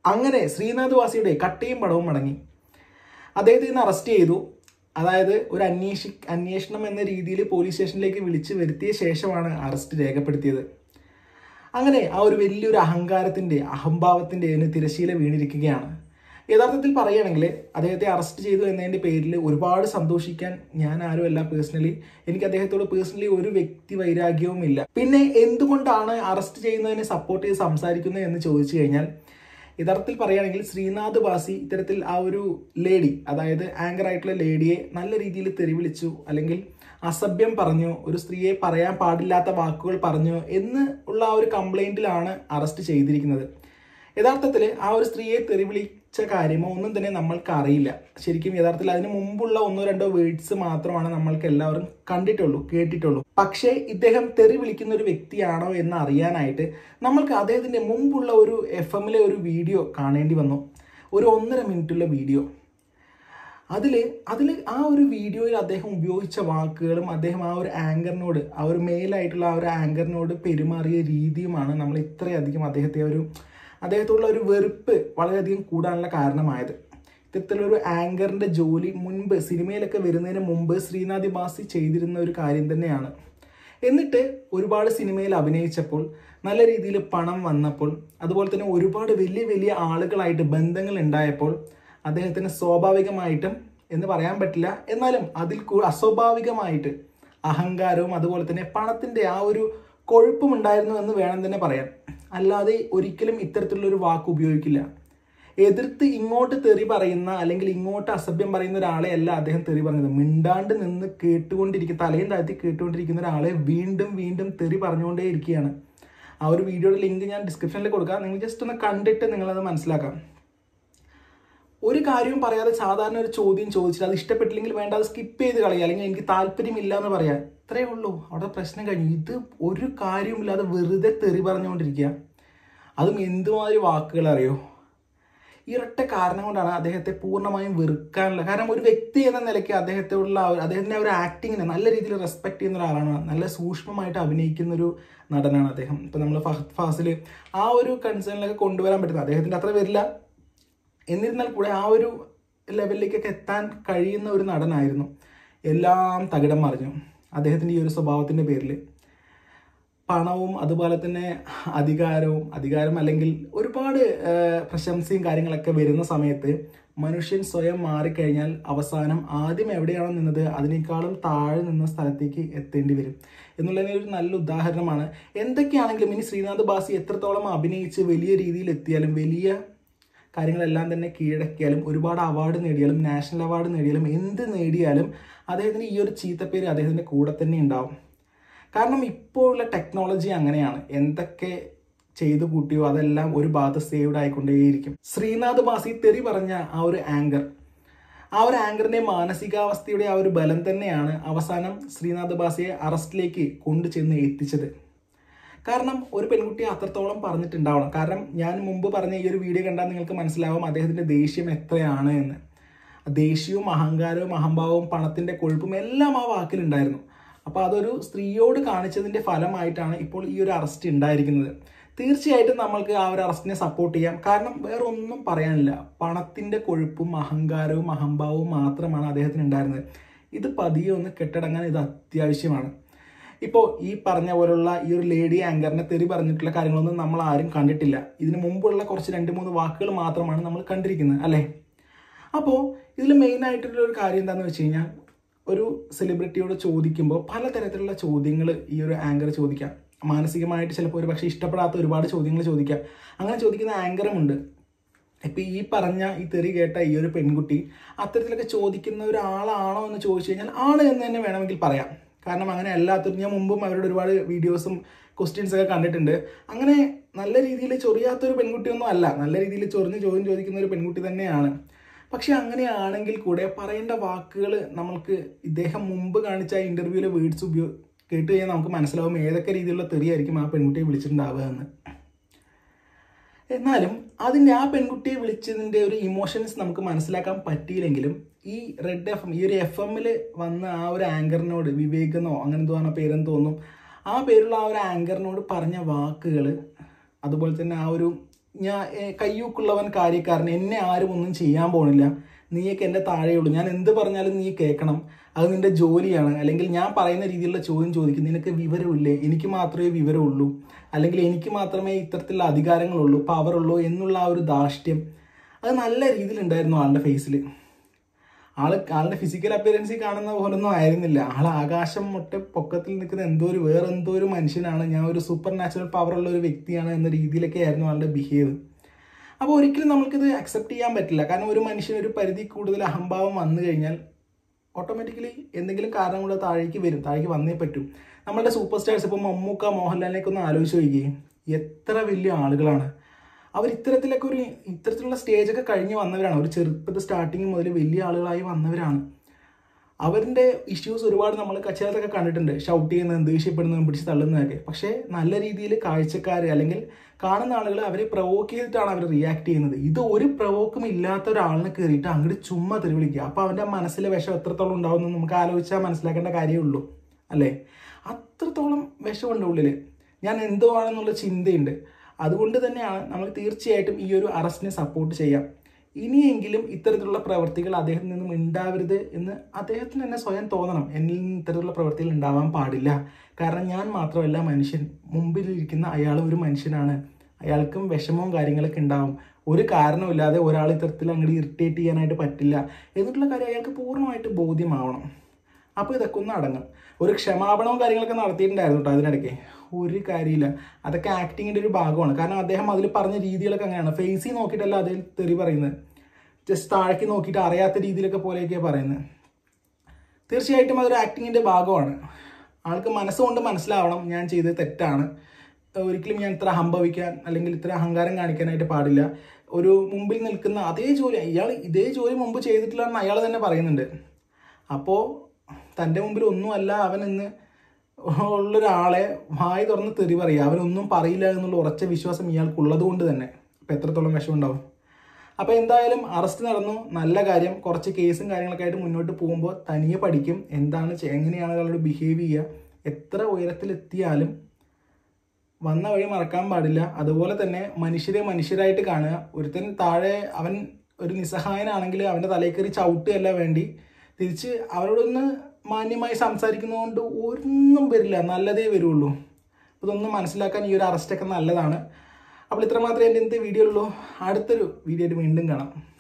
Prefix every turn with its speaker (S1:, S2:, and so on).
S1: അങ്ങനെ ശ്രീനാഥ് വാസിയുടെ കട്ടയും പടവും മടങ്ങി അദ്ദേഹത്തെ ഇന്ന് അറസ്റ്റ് ചെയ്തു അതായത് ഒരു അന്വേഷി അന്വേഷണം എന്ന രീതിയിൽ പോലീസ് സ്റ്റേഷനിലേക്ക് വിളിച്ചു വരുത്തിയ ശേഷമാണ് അറസ്റ്റ് രേഖപ്പെടുത്തിയത് അങ്ങനെ ആ ഒരു വലിയൊരു അഹങ്കാരത്തിന്റെ അഹംഭാവത്തിന്റെ അതിന് തിരശീല വീണിരിക്കുകയാണ് യഥാർത്ഥത്തിൽ പറയുകയാണെങ്കിൽ അദ്ദേഹത്തെ അറസ്റ്റ് ചെയ്തു എന്നതിന്റെ പേരിൽ ഒരുപാട് സന്തോഷിക്കാൻ ഞാൻ ആരുമല്ല പേഴ്സണലി എനിക്ക് അദ്ദേഹത്തോട് പേഴ്സണലി ഒരു വ്യക്തി വൈരാഗ്യവും ഇല്ല പിന്നെ എന്തുകൊണ്ടാണ് അറസ്റ്റ് ചെയ്യുന്നതിനെ സപ്പോർട്ട് ചെയ്ത് സംസാരിക്കുന്നത് എന്ന് ചോദിച്ചു കഴിഞ്ഞാൽ യഥാർത്ഥത്തിൽ പറയുകയാണെങ്കിൽ ശ്രീനാഥ് ബാസി ഇത്തരത്തിൽ ആ ഒരു ലേഡി അതായത് ആങ്കർ ആയിട്ടുള്ള ലേഡിയെ നല്ല രീതിയിൽ തെറിവിളിച്ചു അല്ലെങ്കിൽ അസഭ്യം പറഞ്ഞു ഒരു സ്ത്രീയെ പറയാൻ പാടില്ലാത്ത വാക്കുകൾ പറഞ്ഞു എന്ന് ഉള്ള ആ ഒരു കംപ്ലൈന്റിലാണ് അറസ്റ്റ് ചെയ്തിരിക്കുന്നത് യഥാർത്ഥത്തിൽ ആ ഒരു സ്ത്രീയെ തെറിവിളിച്ച കാര്യമോ ഒന്നും തന്നെ നമ്മൾക്ക് അറിയില്ല ശരിക്കും യഥാർത്ഥത്തിൽ അതിന് മുമ്പുള്ള ഒന്നോ രണ്ടോ വേർഡ്സ് മാത്രമാണ് നമ്മൾക്ക് എല്ലാവരും കണ്ടിട്ടുള്ളൂ കേട്ടിട്ടുള്ളൂ പക്ഷേ ഇദ്ദേഹം തെറി വിളിക്കുന്ന ഒരു വ്യക്തിയാണോ എന്ന് അറിയാനായിട്ട് നമ്മൾക്ക് അദ്ദേഹത്തിന്റെ മുമ്പുള്ള ഒരു എഫ് എമ്മിലെ ഒരു വീഡിയോ കാണേണ്ടി വന്നു ഒരു ഒന്നര മിനിറ്റുള്ള വീഡിയോ അതിൽ അതിൽ ആ ഒരു വീഡിയോയിൽ അദ്ദേഹം ഉപയോഗിച്ച വാക്കുകളും അദ്ദേഹം ആ ഒരു ആങ്കറിനോട് ആ ഒരു മെയിലായിട്ടുള്ള ആ ഒരു ആങ്കറിനോട് പെരുമാറിയ രീതിയുമാണ് നമ്മൾ ഇത്രയധികം അദ്ദേഹത്തെ ഒരു അദ്ദേഹത്തോടുള്ള ഒരു വെറുപ്പ് വളരെയധികം കൂടാനുള്ള കാരണമായത് ഇത്തരത്തിലൊരു ആങ്കറിന്റെ ജോലി മുൻപ് സിനിമയിലൊക്കെ വരുന്നതിന് മുമ്പ് ശ്രീനാഥ് ബാസി ചെയ്തിരുന്ന ഒരു കാര്യം തന്നെയാണ് എന്നിട്ട് ഒരുപാട് സിനിമയിൽ അഭിനയിച്ചപ്പോൾ നല്ല രീതിയിൽ പണം വന്നപ്പോൾ അതുപോലെ തന്നെ ഒരുപാട് വലിയ വലിയ ആളുകളായിട്ട് ബന്ധങ്ങൾ ഉണ്ടായപ്പോൾ അദ്ദേഹത്തിന് സ്വാഭാവികമായിട്ടും എന്ന് പറയാൻ പറ്റില്ല എന്നാലും അതിൽ കൂ അസ്വാഭാവികമായിട്ട് അഹങ്കാരവും അതുപോലെ തന്നെ പണത്തിന്റെ ആ ഒരു കൊഴുപ്പും ഉണ്ടായിരുന്നു എന്ന് വേണം തന്നെ പറയാൻ അല്ലാതെ ഒരിക്കലും ഇത്തരത്തിലുള്ള ഒരു വാക്ക് ഉപയോഗിക്കില്ല എതിർത്ത് ഇങ്ങോട്ട് തെറി പറയുന്ന അല്ലെങ്കിൽ ഇങ്ങോട്ട് അസഭ്യം പറയുന്ന ഒരാളെ അല്ല അദ്ദേഹം തെറി പറഞ്ഞത് മിണ്ടാണ്ട് നിന്ന് കേട്ടുകൊണ്ടിരിക്കുന്ന തലയും താഴ്ത്തി കേട്ടുകൊണ്ടിരിക്കുന്ന ഒരാളെ വീണ്ടും വീണ്ടും തെറി പറഞ്ഞുകൊണ്ടേ ഇരിക്കുകയാണ് ആ ഒരു വീഡിയോയുടെ ലിങ്ക് ഞാൻ ഡിസ്ക്രിപ്ഷനിൽ കൊടുക്കാം നിങ്ങൾ ജസ്റ്റ് ഒന്ന് കണ്ടിട്ട് നിങ്ങളത് മനസ്സിലാക്കാം ഒരു കാര്യവും പറയാതെ സാധാരണ ഒരു ചോദ്യം ചോദിച്ചിട്ട് അത് ഇഷ്ടപ്പെട്ടില്ലെങ്കിൽ വേണ്ട അത് സ്കിപ്പ് ചെയ്ത് കളയുക അല്ലെങ്കിൽ എനിക്ക് താല്പര്യമില്ല എന്ന് പറയാം ഇത്രയേ ഉള്ളൂ അവിടെ പ്രശ്നം കഴിഞ്ഞു ഇത് ഒരു കാര്യവുമില്ലാതെ വെറുതെ തെറി പറഞ്ഞുകൊണ്ടിരിക്കുക അതും എന്തുമാതിരി വാക്കുകൾ അറിയോ ഈ ഒരൊറ്റ കാരണം കൊണ്ടാണ് അദ്ദേഹത്തെ പൂർണ്ണമായും വെറുക്കാനുള്ള കാരണം ഒരു വ്യക്തി എന്ന നിലയ്ക്ക് അദ്ദേഹത്തോടുള്ള ആ ഒരു അദ്ദേഹത്തിന്റെ ആ ഒരു ആക്ടിങ്ങിനെ നല്ല രീതിയിൽ റെസ്പെക്ട് ചെയ്യുന്ന ഒരാളാണ് നല്ല സൂക്ഷ്മമായിട്ട് അഭിനയിക്കുന്ന ഒരു നടനാണ് അദ്ദേഹം ഇപ്പൊ നമ്മൾ ഫഹദ് ഫാസിൽ ആ ഒരു കൺസേണിലൊക്കെ കൊണ്ടുവരാൻ പറ്റുന്നത് അദ്ദേഹത്തിന്റെ അത്ര വരില്ല എന്നിരുന്നാൽ കൂടെ ആ ഒരു ലെവലിലേക്കൊക്കെ എത്താൻ കഴിയുന്ന ഒരു നടനായിരുന്നു എല്ലാം തകിടം മറിഞ്ഞു അദ്ദേഹത്തിന്റെ ഈ ഒരു സ്വഭാവത്തിന്റെ പേരിൽ പണവും അതുപോലെ തന്നെ അധികാരവും അധികാരം അല്ലെങ്കിൽ ഒരുപാട് ആ, പ്രശംസയും കാര്യങ്ങളൊക്കെ വരുന്ന സമയത്ത് മനുഷ്യൻ സ്വയം മാറിക്കഴിഞ്ഞാൽ അവസാനം ആദ്യം എവിടെയാണോ നിന്നത് അതിനേക്കാളും താഴെ നിന്ന സ്ഥലത്തേക്ക് എത്തേണ്ടി വരും എന്നുള്ളതിന് ഒരു നല്ല ഉദാഹരണമാണ് എന്തൊക്കെയാണെങ്കിലും ഇനി ശ്രീനാഥ് ബാസി എത്രത്തോളം അഭിനയിച്ച് വലിയ രീതിയിൽ എത്തിയാലും വലിയ കാര്യങ്ങളെല്ലാം തന്നെ കീഴടക്കിയാലും ഒരുപാട് അവാർഡ് നേടിയാലും നാഷണൽ അവാർഡ് നേടിയാലും എന്ത് നേടിയാലും അദ്ദേഹത്തിന് ഈ ഒരു ചീത്തപ്പേര് അദ്ദേഹത്തിന്റെ കൂടെ തന്നെ ഉണ്ടാവും കാരണം ഇപ്പോഴുള്ള ടെക്നോളജി അങ്ങനെയാണ് എന്തൊക്കെ ചെയ്തു കൂട്ടിയോ അതെല്ലാം ഒരു ഭാഗത്ത് സേവ്ഡ് ആയിക്കൊണ്ടേയിരിക്കും ശ്രീനാഥ് ബാസി തെറി പറഞ്ഞ ആ ഒരു ആങ്കർ ആ ഒരു ആങ്കറിന്റെ മാനസികാവസ്ഥയുടെ ആ ഒരു ബലം തന്നെയാണ് അവസാനം ശ്രീനാഥ് ബാസിയെ അറസ്റ്റിലേക്ക് കൊണ്ടു ചെന്ന് എത്തിച്ചത് കാരണം ഒരു പെൺകുട്ടിയെ അത്രത്തോളം പറഞ്ഞിട്ടുണ്ടാവണം കാരണം ഞാൻ മുമ്പ് പറഞ്ഞ ഈ ഒരു വീഡിയോ കണ്ടാൽ നിങ്ങൾക്ക് മനസ്സിലാവും അദ്ദേഹത്തിന്റെ ദേഷ്യം എത്രയാണ് എന്ന് ദേഷ്യവും അഹങ്കാരവും അഹംഭാവവും പണത്തിന്റെ കൊഴുപ്പും എല്ലാം ആ വാക്കിലുണ്ടായിരുന്നു അപ്പൊ അതൊരു സ്ത്രീയോട് കാണിച്ചതിന്റെ ഫലമായിട്ടാണ് ഇപ്പോൾ ഈ ഒരു അറസ്റ്റ് ഉണ്ടായിരിക്കുന്നത് തീർച്ചയായിട്ടും നമ്മൾക്ക് ആ ഒരു അറസ്റ്റിനെ സപ്പോർട്ട് ചെയ്യാം കാരണം വേറെ ഒന്നും പറയാനില്ല പണത്തിന്റെ കൊഴുപ്പും അഹങ്കാരവും അഹംഭാവവും മാത്രമാണ് അദ്ദേഹത്തിന് ഉണ്ടായിരുന്നത് ഇത് പതിയെ ഒന്ന് കെട്ടടങ്ങാൻ ഇത് അത്യാവശ്യമാണ് ഇപ്പോൾ ഈ പറഞ്ഞ പോലുള്ള ഈ ഒരു ലേഡി ആങ്കറിനെ തെറി പറഞ്ഞിട്ടുള്ള കാര്യങ്ങളൊന്നും നമ്മൾ ആരും കണ്ടിട്ടില്ല ഇതിനു മുമ്പുള്ള കുറച്ച് രണ്ട് മൂന്ന് വാക്കുകൾ മാത്രമാണ് നമ്മൾ കണ്ടിരിക്കുന്നത് അല്ലേ അപ്പോൾ ഇതിൽ മെയിൻ ആയിട്ടുള്ള ഒരു കാര്യം എന്താണെന്ന് വെച്ച് കഴിഞ്ഞാൽ ഒരു സെലിബ്രിറ്റിയോട് ചോദിക്കുമ്പോൾ പലതരത്തിലുള്ള ചോദ്യങ്ങൾ ഈ ഒരു ആങ്കർ ചോദിക്കാം മാനസികമായിട്ട് ചിലപ്പോൾ ഒരു പക്ഷേ ഇഷ്ടപ്പെടാത്ത ഒരുപാട് ചോദ്യങ്ങൾ ചോദിക്കാം അങ്ങനെ ചോദിക്കുന്ന ആങ്കറും ഉണ്ട് ഇപ്പൊ ഈ പറഞ്ഞ ഈ തെറി കേട്ട ഈ ഒരു പെൺകുട്ടി അത്തരത്തിലൊക്കെ ചോദിക്കുന്ന ഒരാളാണോ എന്ന് ചോദിച്ചു കഴിഞ്ഞാൽ ആണ് എന്ന് തന്നെ വേണമെങ്കിൽ പറയാം കാരണം അങ്ങനെ അല്ലാത്തത് ഞാൻ മുമ്പും അവരുടെ ഒരുപാട് വീഡിയോസും ക്വസ്റ്റ്യൻസ് ഒക്കെ കണ്ടിട്ടുണ്ട് അങ്ങനെ നല്ല രീതിയിൽ ചൊറിയാത്തൊരു പെൺകുട്ടിയൊന്നും അല്ല നല്ല രീതിയിൽ ചൊറിഞ്ഞ് ചോദ്യം ചോദിക്കുന്ന ഒരു പെൺകുട്ടി തന്നെയാണ് പക്ഷെ അങ്ങനെയാണെങ്കിൽ കൂടെ പറയേണ്ട വാക്കുകൾ നമ്മൾക്ക് ഇദ്ദേഹം മുമ്പ് കാണിച്ച ആ ഇന്റർവ്യൂവിലെ വേർഡ്സ് ഉപയോഗ കേട്ട് കഴിഞ്ഞാൽ നമുക്ക് മനസ്സിലാവും ഏതൊക്കെ രീതിയിലുള്ള തെറിയായിരിക്കും ആ പെൺകുട്ടിയെ വിളിച്ചിട്ടുണ്ടാവുക എന്ന് എന്നാലും അതിൻ്റെ ആ പെൺകുട്ടിയെ വിളിച്ചതിൻ്റെ ഒരു ഇമോഷൻസ് നമുക്ക് മനസ്സിലാക്കാൻ പറ്റിയില്ലെങ്കിലും ഈ റെഡ് എഫ് എം ഈ ഒരു എഫ് എമ്മിൽ വന്ന ആ ഒരു ആങ്കറിനോട് വിവേകെന്നോ അങ്ങനെ എന്തോ ആണ് പേരെന്ന് തോന്നും ആ പേരുള്ള ആ ഒരു ആങ്കറിനോട് പറഞ്ഞ വാക്കുകൾ അതുപോലെ തന്നെ ആ ഒരു ഞാൻ ഏ, കയ്യൂക്കുള്ളവൻ കാര്യക്കാരൻ എന്നെ ആരും ഒന്നും ചെയ്യാൻ പോണില്ല നീയൊക്കെ എൻ്റെ താഴെയുള്ളൂ ഞാൻ എന്ത് പറഞ്ഞാലും നീ കേൾക്കണം അത് നിന്റെ ജോലിയാണ് അല്ലെങ്കിൽ ഞാൻ പറയുന്ന രീതിയിലുള്ള ചോദ്യം ചോദിക്കും നിനക്ക് വിവരമില്ലേ എനിക്ക് മാത്രമേ വിവരമുള്ളൂ അല്ലെങ്കിൽ എനിക്ക് മാത്രമേ ഇത്തരത്തിലുള്ള അധികാരങ്ങളുള്ളൂ പവറുള്ളൂ എന്നുള്ള ആ ഒരു ധാർഷ്ട്യം അത് നല്ല രീതിയിലുണ്ടായിരുന്നു ആളുടെ ഫേസിൽ ആള് ആളുടെ ഫിസിക്കൽ അപ്പിയറൻസിൽ കാണുന്ന പോലൊന്നും ആയിരുന്നില്ല ആൾ ആകാശം മുട്ട പൊക്കത്തിൽ നിൽക്കുന്ന എന്തോ ഒരു വേറെ എന്തോ ഒരു മനുഷ്യനാണ് ഞാൻ ഒരു സൂപ്പർ നാച്ചുറൽ പവർ ഉള്ള ഒരു വ്യക്തിയാണ് എന്ന രീതിയിലൊക്കെ ആയിരുന്നു ആളുടെ ബിഹേവ് അപ്പോൾ ഒരിക്കലും നമുക്കിത് അക്സെപ്റ്റ് ചെയ്യാൻ പറ്റില്ല കാരണം ഒരു മനുഷ്യന് ഒരു പരിധി കൂടുതൽ അഹംഭാവം വന്നു കഴിഞ്ഞാൽ ഓട്ടോമാറ്റിക്കലി എന്തെങ്കിലും കാരണം കൊണ്ട് താഴേക്ക് വരും താഴേക്ക് വന്നേ പറ്റൂ നമ്മളുടെ സൂപ്പർ സ്റ്റാർസ് ഇപ്പോൾ മമ്മൂക്ക മോഹൻലാലിനെയൊക്കെ ഒന്ന് ആലോചിച്ച് നോക്കിയേ എത്ര വലിയ ആളുകളാണ് അവർ ഇത്തരത്തിലൊക്കെ ഒരു ഇത്തരത്തിലുള്ള സ്റ്റേജൊക്കെ കഴിഞ്ഞ് വന്നവരാണ് ഒരു ചെറുപ്പത്തിൽ സ്റ്റാർട്ടിങ് മുതൽ വലിയ ആളുകളായി വന്നവരാണ് അവരുടെ ഇഷ്യൂസ് ഒരുപാട് നമ്മൾ കച്ചവടത്തൊക്കെ കണ്ടിട്ടുണ്ട് ഷൗട്ട് ചെയ്യുന്നതും ദേഷ്യപ്പെടുന്നതും പിടിച്ച് തള്ളുന്നതൊക്കെ പക്ഷേ നല്ല രീതിയിൽ കാഴ്ചക്കാർ അല്ലെങ്കിൽ കാണുന്ന ആളുകൾ അവരെ പ്രവോക്ക് ചെയ്തിട്ടാണ് അവർ റിയാക്ട് ചെയ്യുന്നത് ഇത് ഒരു പ്രവോക്കും ഇല്ലാത്ത ഒരാളിനെ കയറിയിട്ട് അങ്ങോട്ട് ചുമ്മാ തെറി വിളിക്കുക അപ്പോൾ അവൻ്റെ മനസ്സിലെ വിഷം എത്രത്തോളം ഉണ്ടാവുമെന്ന് നമുക്ക് ആലോചിച്ചാൽ മനസ്സിലാക്കേണ്ട കാര്യമേ ഉള്ളൂ അല്ലേ അത്രത്തോളം വിഷമുണ്ട് ഉള്ളിൽ ഞാൻ എന്തോ ആണെന്നുള്ള ചിന്തയുണ്ട് അതുകൊണ്ട് തന്നെയാണ് നമ്മൾ തീർച്ചയായിട്ടും ഈ ഒരു അറസ്റ്റിനെ സപ്പോർട്ട് ചെയ്യാം ഇനിയെങ്കിലും ഇത്തരത്തിലുള്ള പ്രവർത്തികൾ അദ്ദേഹത്തിൽ നിന്നും ഉണ്ടാവരുത് എന്ന് അദ്ദേഹത്തിന് തന്നെ സ്വയം തോന്നണം എന്നിൽ നിന്ന് ഇത്തരത്തിലുള്ള പ്രവർത്തികൾ ഉണ്ടാവാൻ പാടില്ല കാരണം ഞാൻ മാത്രമല്ല മനുഷ്യൻ മുമ്പിലിരിക്കുന്ന അയാൾ ഒരു മനുഷ്യനാണ് അയാൾക്കും വിഷമവും കാര്യങ്ങളൊക്കെ ഉണ്ടാവും ഒരു കാരണമില്ലാതെ ഒരാൾ ഇത്തരത്തിൽ അങ്ങോട്ട് ഇറിറ്റേറ്റ് ചെയ്യാനായിട്ട് പറ്റില്ല എന്നിട്ടുള്ള കാര്യം അയാൾക്ക് പൂർണ്ണമായിട്ട് ബോധ്യമാവണം അപ്പോൾ ഇതൊക്കെ ഒന്ന് അടങ്ങും ഒരു ക്ഷമാപണവും കാര്യങ്ങളൊക്കെ നടത്തിയിട്ടുണ്ടായിരുന്നു കേട്ടോ അതിനിടയ്ക്ക് ഒരു കാര്യമില്ല അതൊക്കെ ആക്ടിങ്ങിൻ്റെ ഒരു ഭാഗമാണ് കാരണം അദ്ദേഹം അതിൽ പറഞ്ഞ രീതികളൊക്കെ അങ്ങനെയാണ് ഫേസിൽ നോക്കിയിട്ടല്ല അതിൽ തെറി പറയുന്നത് ജസ്റ്റ് താഴേക്ക് നോക്കിയിട്ട് അറിയാത്ത രീതിയിലൊക്കെ പോലെയൊക്കെയാണ് പറയുന്നത് തീർച്ചയായിട്ടും അതൊരു ആക്ടിങ്ങിൻ്റെ ഭാഗമാണ് ആൾക്ക് മനസ്സുകൊണ്ട് മനസ്സിലാവണം ഞാൻ ചെയ്തത് തെറ്റാണ് ഒരിക്കലും ഞാൻ ഇത്ര ഹംഭവിക്കാൻ അല്ലെങ്കിൽ ഇത്ര അഹങ്കാരം കാണിക്കാനായിട്ട് പാടില്ല ഒരു മുമ്പിൽ നിൽക്കുന്ന അതേ ജോലി ഇയാൾ ഇതേ ജോലി മുമ്പ് ചെയ്തിട്ടില്ലെന്ന് അയാൾ തന്നെ പറയുന്നുണ്ട് അപ്പോൾ തൻ്റെ മുമ്പിൽ ഒന്നുമല്ല അവൻ എന്ന് ഉള്ളൊരാളെ വായി തുറന്ന് തെറി പറയുക അവനൊന്നും പറയില്ല എന്നുള്ള ഉറച്ച വിശ്വാസം ഇയാൾക്കുള്ളത് കൊണ്ട് തന്നെ അപ്പം എത്രത്തോളം വിഷമുണ്ടാവും അപ്പോൾ എന്തായാലും അറസ്റ്റ് നടന്നു നല്ല കാര്യം കുറച്ച് കേസും കാര്യങ്ങളൊക്കെ ആയിട്ട് മുന്നോട്ട് പോകുമ്പോൾ തനിയെ പഠിക്കും എന്താണ് ചെ- എങ്ങനെയാണ് ഒരാളോട് ബിഹേവ് ചെയ്യുക എത്ര ഉയരത്തിലെത്തിയാലും വന്ന വഴി മറക്കാൻ പാടില്ല അതുപോലെ തന്നെ മനുഷ്യരെ മനുഷ്യരായിട്ട് കാണുക ഒരുത്തൻ താഴെ അവൻ ഒരു നിസ്സഹായനാണെങ്കിൽ അവൻ്റെ തലയിൽ കയറി ചവിട്ടുകയല്ല വേണ്ടി തിരിച്ച് അവരോടൊന്ന് മാന്യമായി സംസാരിക്കുന്നതുകൊണ്ട് ഒന്നും വരില്ല നല്ലതേ വരുള്ളൂ ഇതൊന്നും മനസ്സിലാക്കാൻ ഈ ഒരു അറസ്റ്റൊക്കെ നല്ലതാണ് അപ്പോൾ ഇത്ര മാത്രമേ എൻ്റെ ഇന്നത്തെ വീഡിയോ ഉള്ളൂ അടുത്തൊരു വീഡിയോ ആയിട്ട് വീണ്ടും കാണാം